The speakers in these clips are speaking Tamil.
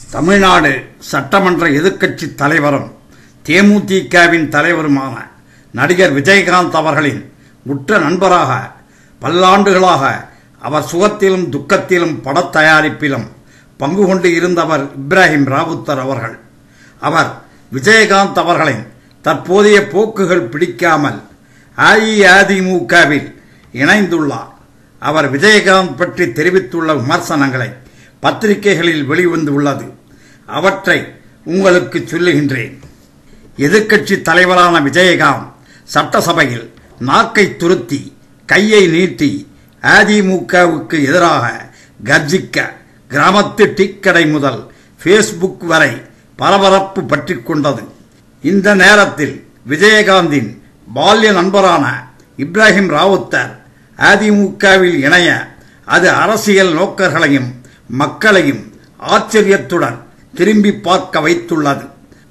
தமிழ்நாடு சட்டமன்ற எதிர்க்கட்சி தலைவரும் தேமுதிகவின் தலைவருமான நடிகர் விஜயகாந்த் அவர்களின் உற்ற நண்பராக பல்லாண்டுகளாக அவர் சுகத்திலும் துக்கத்திலும் படத் தயாரிப்பிலும் பங்கு கொண்டு இருந்தவர் இப்ராஹிம் ராவுத்தர் அவர்கள் அவர் விஜயகாந்த் அவர்களின் தற்போதைய போக்குகள் பிடிக்காமல் அஇஅதிமுகவில் இணைந்துள்ளார் அவர் விஜயகாந்த் பற்றி தெரிவித்துள்ள விமர்சனங்களை பத்திரிகைகளில் வெளிவந்துள்ளது அவற்றை உங்களுக்கு சொல்லுகின்றேன் எதிர்க்கட்சி தலைவரான விஜயகாந்த் சட்டசபையில் நாக்கை துருத்தி கையை நீட்டி அதிமுகவுக்கு எதிராக கர்ஜிக்க கிராமத்து டீக்கடை முதல் ஃபேஸ்புக் வரை பரபரப்பு பற்றிக் கொண்டது இந்த நேரத்தில் விஜயகாந்தின் பால்ய நண்பரான இப்ராஹிம் ராவுத்தர் அதிமுகவில் இணைய அது அரசியல் நோக்கர்களையும் மக்களையும் ஆச்சரியத்துடன் திரும்பி பார்க்க வைத்துள்ளது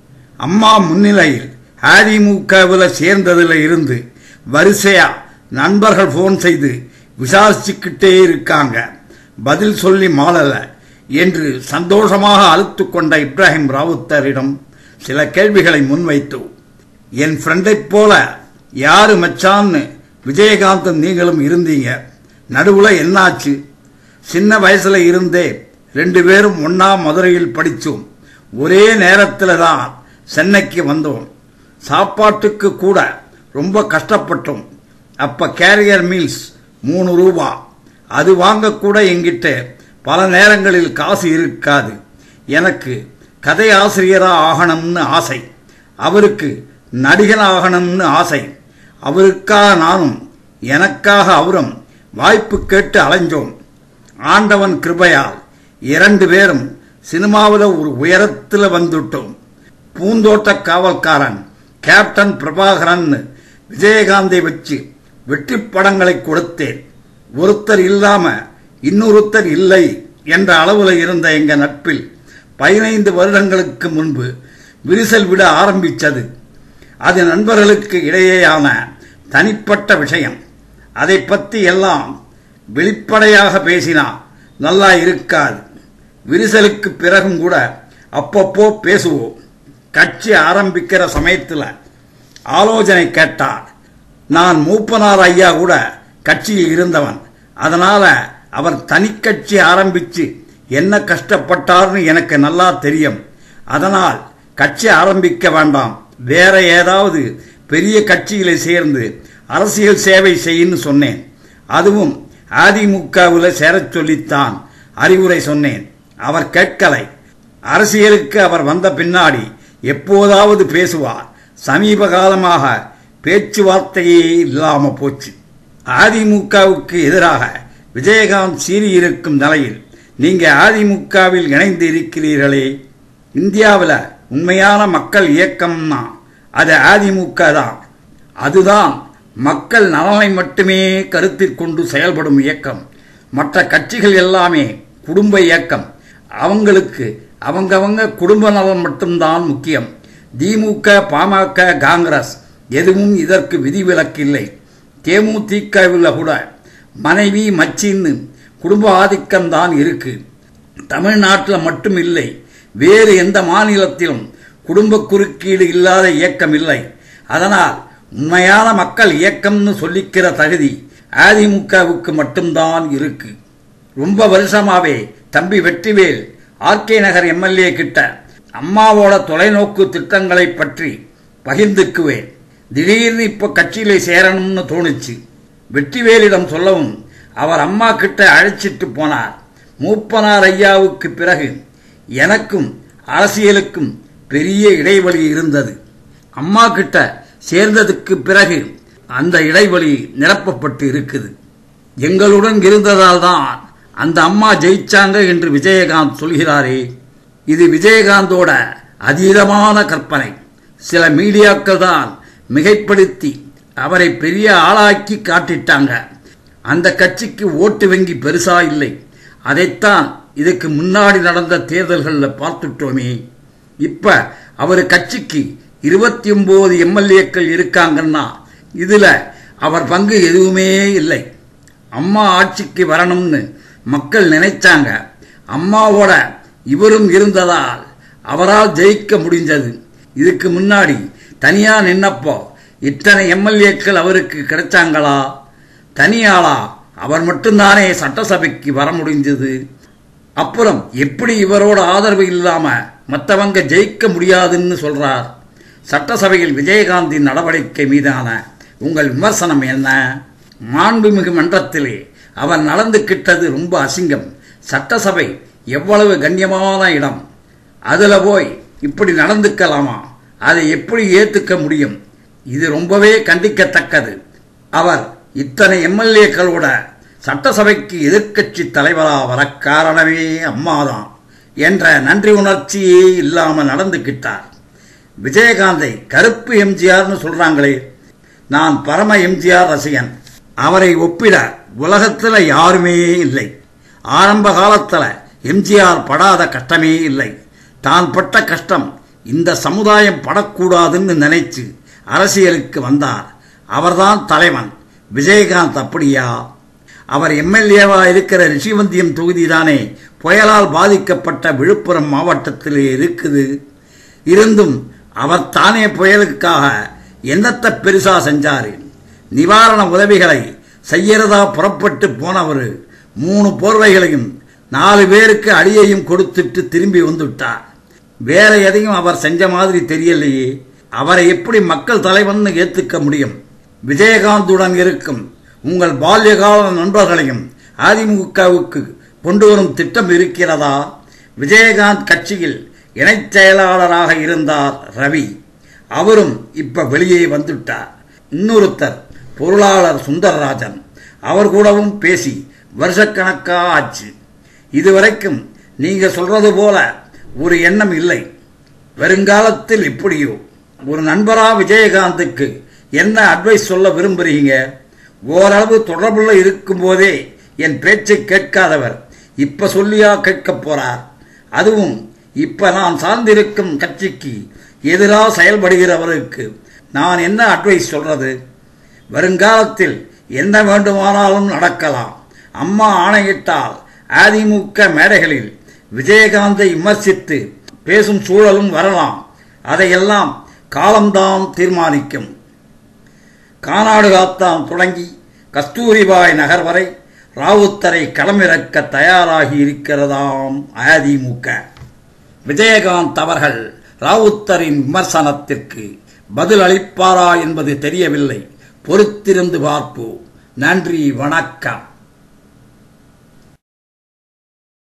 அம்மா முன்னிலையில் அதிமுகவில் சேர்ந்ததில் இருந்து வரிசையா நண்பர்கள் போன் செய்து விசாரிச்சுக்கிட்டே இருக்காங்க பதில் சொல்லி மாளல என்று சந்தோஷமாக அழுத்து கொண்ட இப்ராஹிம் ராவுத்தரிடம் சில கேள்விகளை முன்வைத்து என் ஃப்ரெண்டைப் போல யாரு மச்சான்னு விஜயகாந்தும் நீங்களும் இருந்தீங்க நடுவுல என்னாச்சு சின்ன வயசுல இருந்தே ரெண்டு பேரும் ஒன்னா மதுரையில் படித்தோம் ஒரே நேரத்தில் தான் சென்னைக்கு வந்தோம் சாப்பாட்டுக்கு கூட ரொம்ப கஷ்டப்பட்டோம் அப்ப கேரியர் மீல்ஸ் மூணு ரூபா அது வாங்க கூட எங்கிட்ட பல நேரங்களில் காசு இருக்காது எனக்கு கதை ஆசிரியரா ஆகணும்னு ஆசை அவருக்கு நடிகன் ஆகணும்னு ஆசை அவருக்காக நானும் எனக்காக அவரும் வாய்ப்பு கேட்டு அலைஞ்சோம் ஆண்டவன் கிருபையால் இரண்டு பேரும் சினிமாவில் ஒரு உயரத்தில் வந்துட்டோம் பூந்தோட்ட காவல்காரன் கேப்டன் பிரபாகரன் விஜயகாந்தை வச்சு வெற்றி படங்களை கொடுத்தேன் ஒருத்தர் இல்லாம இன்னொருத்தர் இல்லை என்ற அளவில் இருந்த எங்க நட்பில் பதினைந்து வருடங்களுக்கு முன்பு விரிசல் விட ஆரம்பித்தது அது நண்பர்களுக்கு இடையேயான தனிப்பட்ட விஷயம் அதை பற்றி எல்லாம் வெளிப்படையாக பேசினா நல்லா இருக்காது விரிசலுக்கு பிறகும் கூட அப்பப்போ பேசுவோம் கட்சி ஆரம்பிக்கிற சமயத்தில் ஆலோசனை கேட்டார் நான் மூப்பனார் ஐயா கூட கட்சியில் இருந்தவன் அதனால அவர் தனி கட்சி ஆரம்பிச்சு என்ன கஷ்டப்பட்டார்னு எனக்கு நல்லா தெரியும் அதனால் கட்சி ஆரம்பிக்க வேண்டாம் வேற ஏதாவது பெரிய கட்சியில சேர்ந்து அரசியல் சேவை செய்யுன்னு சொன்னேன் அதுவும் அதிமுகவில் சேரச் சொல்லித்தான் அறிவுரை சொன்னேன் அவர் கேட்கலை அரசியலுக்கு அவர் வந்த பின்னாடி எப்போதாவது பேசுவார் சமீப காலமாக பேச்சுவார்த்தையே இல்லாம போச்சு அதிமுகவுக்கு எதிராக விஜயகாந்த் சீறியிருக்கும் நிலையில் நீங்க அதிமுகவில் இணைந்து இருக்கிறீர்களே இந்தியாவில் உண்மையான மக்கள் இயக்கம்னா அது அதிமுக தான் அதுதான் மக்கள் நலனை மட்டுமே கருத்தில் கொண்டு செயல்படும் இயக்கம் மற்ற கட்சிகள் எல்லாமே குடும்ப இயக்கம் அவங்களுக்கு அவங்கவங்க குடும்ப நலன் மட்டும்தான் முக்கியம் திமுக பாமக காங்கிரஸ் எதுவும் இதற்கு விதிவிலக்கில்லை தேமுதிகவில் கூட மனைவி மச்சின்னு குடும்ப ஆதிக்கம்தான் இருக்கு தமிழ்நாட்டில் மட்டும் இல்லை வேறு எந்த மாநிலத்திலும் குடும்ப குறுக்கீடு இல்லாத இயக்கம் இல்லை அதனால் உண்மையான மக்கள் இயக்கம்னு சொல்லிக்கிற தகுதி அதிமுகவுக்கு மட்டும்தான் இருக்கு ரொம்ப வருஷமாவே தம்பி வெற்றிவேல் ஆர்கே நகர் எம்எல்ஏ கிட்ட அம்மாவோட தொலைநோக்கு திட்டங்களை பற்றி பகிர்ந்துக்குவேன் திடீர்னு இப்ப கட்சியில சேரணும்னு தோணுச்சு வெற்றிவேலிடம் சொல்லவும் அவர் அம்மா கிட்ட அழைச்சிட்டு போனார் மூப்பனார் ஐயாவுக்கு பிறகு எனக்கும் அரசியலுக்கும் பெரிய இடைவெளி இருந்தது அம்மா கிட்ட சேர்ந்ததுக்கு பிறகு அந்த இடைவெளி நிரப்பப்பட்டு இருக்குது எங்களுடன் இருந்ததால் தான் அந்த அம்மா ஜெயிச்சாங்க என்று விஜயகாந்த் சொல்கிறாரே இது விஜயகாந்தோட அதீதமான கற்பனை சில மீடியாக்கள் தான் மிகைப்படுத்தி அவரை பெரிய ஆளாக்கி காட்டிட்டாங்க அந்த கட்சிக்கு ஓட்டு வங்கி பெருசா இல்லை அதைத்தான் இதுக்கு முன்னாடி நடந்த தேர்தல்களில் பார்த்துட்டோமே இப்ப அவர் கட்சிக்கு இருபத்தி ஒன்பது எம்எல்ஏக்கள் இருக்காங்கன்னா இதுல அவர் பங்கு எதுவுமே இல்லை அம்மா ஆட்சிக்கு வரணும்னு மக்கள் நினைச்சாங்க அம்மாவோட இவரும் இருந்ததால் அவரால் ஜெயிக்க முடிஞ்சது இதுக்கு முன்னாடி தனியா நின்னப்போ இத்தனை எம்எல்ஏக்கள் அவருக்கு கிடைச்சாங்களா தனியாளா அவர் மட்டும்தானே சட்டசபைக்கு வர முடிஞ்சது அப்புறம் எப்படி இவரோட ஆதரவு இல்லாம மற்றவங்க ஜெயிக்க முடியாதுன்னு சொல்றார் சட்டசபையில் விஜயகாந்தின் நடவடிக்கை மீதான உங்கள் விமர்சனம் என்ன மாண்புமிகு மன்றத்திலே அவர் நடந்துகிட்டது ரொம்ப அசிங்கம் சட்டசபை எவ்வளவு கண்ணியமான இடம் அதுல போய் இப்படி நடந்துக்கலாமா அதை எப்படி ஏத்துக்க முடியும் இது ரொம்பவே கண்டிக்கத்தக்கது அவர் இத்தனை எம்எல்ஏக்களோட சட்டசபைக்கு எதிர்க்கட்சி தலைவரா வர காரணமே அம்மாதான் என்ற நன்றி உணர்ச்சியே இல்லாம நடந்துகிட்டார் விஜயகாந்தை கருப்பு எம்ஜிஆர்னு சொல்றாங்களே நான் பரம எம்ஜிஆர் ரசிகன் அவரை ஒப்பிட உலகத்துல யாருமே இல்லை ஆரம்ப காலத்துல எம்ஜிஆர் படாத கஷ்டமே இல்லை தான் பட்ட கஷ்டம் இந்த சமுதாயம் படக்கூடாதுன்னு நினைச்சு அரசியலுக்கு வந்தார் அவர்தான் தலைவன் விஜயகாந்த் அப்படியா அவர் எம்எல்ஏவா இருக்கிற ரிஷிவந்தியம் தொகுதி தானே புயலால் பாதிக்கப்பட்ட விழுப்புரம் மாவட்டத்திலே இருக்குது இருந்தும் அவர் தானே புயலுக்காக என்னத்த பெருசா செஞ்சாரு நிவாரண உதவிகளை செய்யறதா புறப்பட்டு போனவர் மூணு போர்வைகளையும் நாலு பேருக்கு அடியையும் கொடுத்துட்டு திரும்பி வந்துவிட்டார் வேற எதையும் அவர் செஞ்ச மாதிரி தெரியலையே அவரை எப்படி மக்கள் தலைவன்னு ஏத்துக்க முடியும் விஜயகாந்துடன் இருக்கும் உங்கள் பால்யகால நண்பர்களையும் அதிமுகவுக்கு கொண்டு வரும் திட்டம் இருக்கிறதா விஜயகாந்த் கட்சியில் இணைச் செயலாளராக இருந்தார் ரவி அவரும் இப்ப வெளியே வந்துட்டார் இன்னொருத்தர் பொருளாளர் சுந்தரராஜன் அவர் கூடவும் பேசி வருஷக்கணக்கா ஆச்சு இதுவரைக்கும் நீங்க சொல்றது போல ஒரு எண்ணம் இல்லை வருங்காலத்தில் எப்படியோ ஒரு நண்பரா விஜயகாந்துக்கு என்ன அட்வைஸ் சொல்ல விரும்புறீங்க ஓரளவு தொடர்புள்ள இருக்கும் போதே என் பேச்சை கேட்காதவர் இப்ப சொல்லியா கேட்கப் போறார் அதுவும் இப்ப நான் சார்ந்திருக்கும் கட்சிக்கு எதிராக செயல்படுகிறவருக்கு நான் என்ன அட்வைஸ் சொல்றது வருங்காலத்தில் என்ன வேண்டுமானாலும் நடக்கலாம் அம்மா ஆணையிட்டால் அதிமுக மேடைகளில் விஜயகாந்தை விமர்சித்து பேசும் சூழலும் வரலாம் அதையெல்லாம் காலம்தான் தீர்மானிக்கும் கானாடு காத்தான் தொடங்கி கஸ்தூரிபாய் நகர் வரை ராவுத்தரை களமிறக்க தயாராகி இருக்கிறதாம் அதிமுக விஜயகாந்த் அவர்கள் ராவுத்தரின் விமர்சனத்திற்கு பதில் அளிப்பாரா என்பது தெரியவில்லை பொறுத்திருந்து பார்ப்போம் நன்றி வணக்கம்